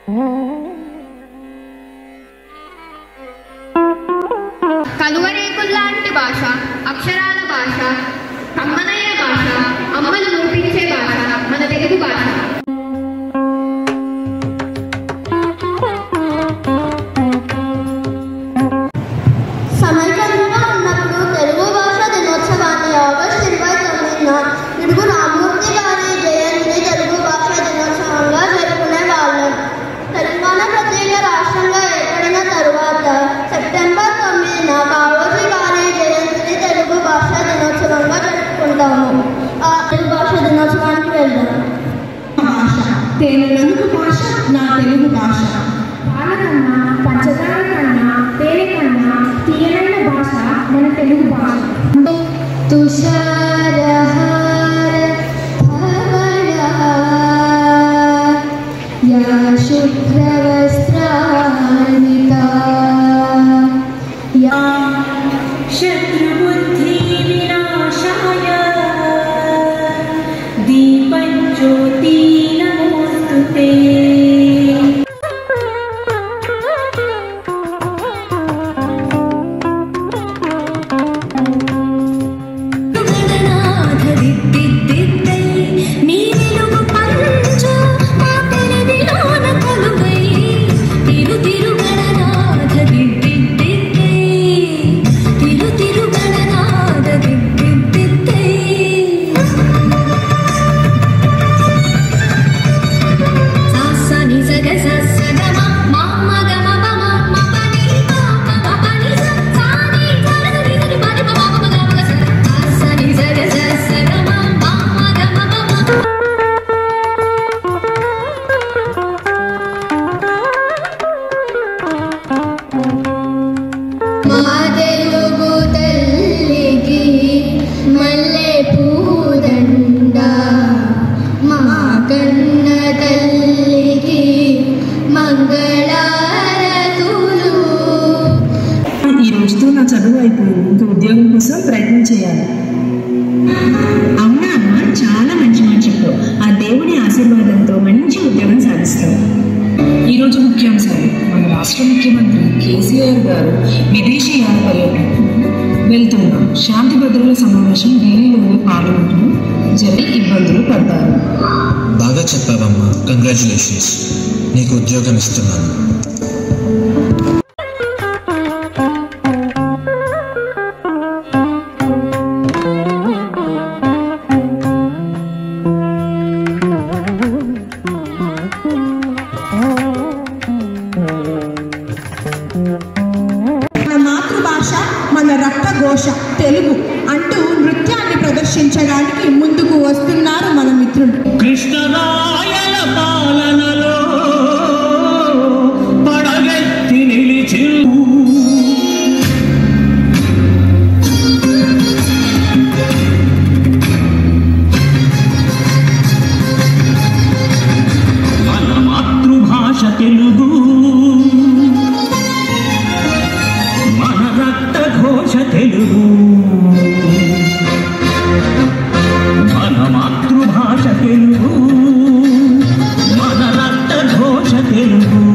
కలువరేకుల్లాంటి భాష అక్షరాల భాష కమ్మనయ్య భాష అమ్మను మురిపించే భాష మన తెలుగు భాష సమైక్యంగా ఉన్నప్పుడు తెలుగు భాష దినోత్సవాన్ని ఆగస్టు ఇరవై తొమ్మిదిన పిడుగు రామూర్తి గారి జయంతిని తెలుగు భాష దినోత్సవంగా జరుపుకునే వాళ్ళం తెలంగాణ ప్రత్యేక రాష్ట్రంగా ఏర్పడిన తరువాత సెప్టెంబర్ తొమ్మిదిన కాళోజీ గారి జయంతిని తెలుగు భాష దినోత్సవంగా జరుపుకుంటాము ఆ తెలుగు భాష దినోత్సవానికి వెళ్దాం భాష తేనె నలుగు భాష నా తెలుగు భాష పాలకన్నా పంచదార కన్నా తేనె కన్నా తీయనైన భాష మన తెలుగు భాష तुषारहार भवनहार या शुभ्रवस्त्रान्विता या శత్రుబుద్ధి వినాశాయ దీపజ్యోతి నమోస్తుతే మా తెలుగు తల్లికి మల్లె పూదండ మా కన్న తల్లికి మంగళారతులు ఈ రోజుతో నా చదువు అయిపోయింది ఇంకా ఉద్యోగం కోసం ప్రయత్నం చేయాలి అవునా అమ్మ చాలా మంచి మాట చెప్పావు ఆ దేవుని ఆశీర్వాదంతో మంచి ఉద్యోగం సాధిస్తావు ఈ రోజు ముఖ్యాంశాలు మన రాష్ట్ర ముఖ్యమంత్రి కేసీఆర్ గారు విదేశీయాన పర్యటన వెళ్తున్నాం శాంతి భద్రతల సమావేశం ఢిల్లీలోని పార్లమెంటులో జరిగి ఇబ్బందులు పడ్డారు బాగా చెప్పావమ్మా కంగ్రాచులేషన్స్ నీకు ఉద్యోగం ఇస్తున్నాను మన మాతృభాష మన రక్తఘోష తెలుగు అంటూ నృత్యాన్ని ప్రదర్శించడానికి ముందుకు వస్తున్నారు మన మిత్రులు కృష్ణరాయల పాలనలో పడగెత్తి నిలిచి మన మాతృభాష తెలుగు మన రక్త ఘోష తెలుగు మన మాతృభాష తెలుగు మన రక్త ఘోష తెలుగు